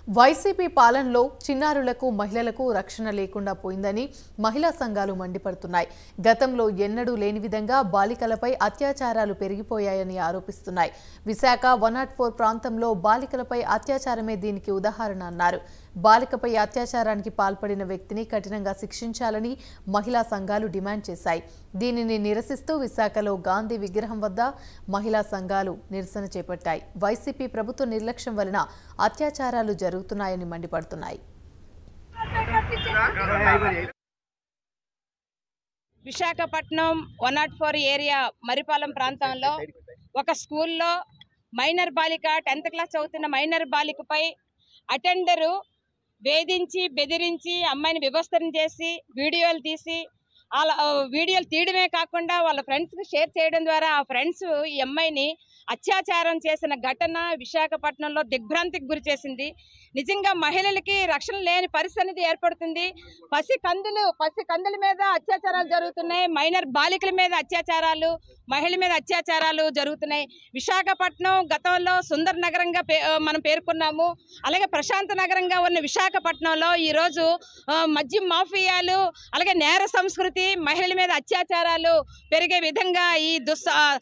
YCP పాలనలో చిన్నారులకు మహిళలకు రక్షణ లేకుండా పోయిందని మహిళా సంఘాలు మండిపడుతున్నాయి గతంలో ఎన్నడూ లేని విధంగా బాలికలపై అత్యాచారాలు పెరిగిపోయాయని ఆరోపిస్తున్నాయి విశాఖ వన్ నాట్ ఫోర్ ప్రాంతంలో బాలికలపై అత్యాచారమే దీనికి ఉదాహరణ అన్నారు బాలికపై అత్యాచారానికి పాల్పడిన వ్యక్తిని కఠినంగా శిక్షించాలని మహిళా సంఘాలు డిమాండ్ చేశాయి దీనిని నిరసిస్తూ విశాఖలో గాంధీ విగ్రహం వద్ద మహిళా సంఘాలు నిరసన చేపట్టాయి వైసీపీ ప్రభుత్వ నిర్లక్ష్యం వలన అత్యాచారాలు జరుగుతున్నాయని మండిపడుతున్నాయి Visakhapatnam one nought four area Maripalem ప్రాంతంలో ఒక స్కూల్లో మైనర్ బాలిక టెన్త్ క్లాస్ చదువుతున్న మైనర్ బాలికపై అటెండరు వేధించి బెదిరించి అమ్మాయిని వివస్తరణ చేసి వీడియోలు తీసి అలా వీడియోలు తీయడమే కాకుండా వాళ్ళ ఫ్రెండ్స్కి షేర్ చేయడం ద్వారా ఆ ఫ్రెండ్స్ ఈ అమ్మాయిని అత్యాచారం చేసిన ఘటన విశాఖపట్నంలో దిగ్భ్రాంతికి గురి చేసింది నిజంగా మహిళలకి రక్షణ లేని పరిస్థితి అనేది ఏర్పడుతుంది పసి కందులు పసి కందుల మీద అత్యాచారాలు జరుగుతున్నాయి మైనర్ బాలికల మీద అత్యాచారాలు మహిళల మీద అత్యాచారాలు జరుగుతున్నాయి విశాఖపట్నం గతంలో సుందర నగరంగా పే ఆ, మనం పేర్కొన్నాము అలాగే ప్రశాంత నగరంగా ఉన్న విశాఖపట్నంలో ఈరోజు ఆ, మద్యం మాఫియాలు అలాగే నేర సంస్కృతి మహిళల మీద అత్యాచారాలు పెరిగే విధంగా ఈ దుస్ ఆ,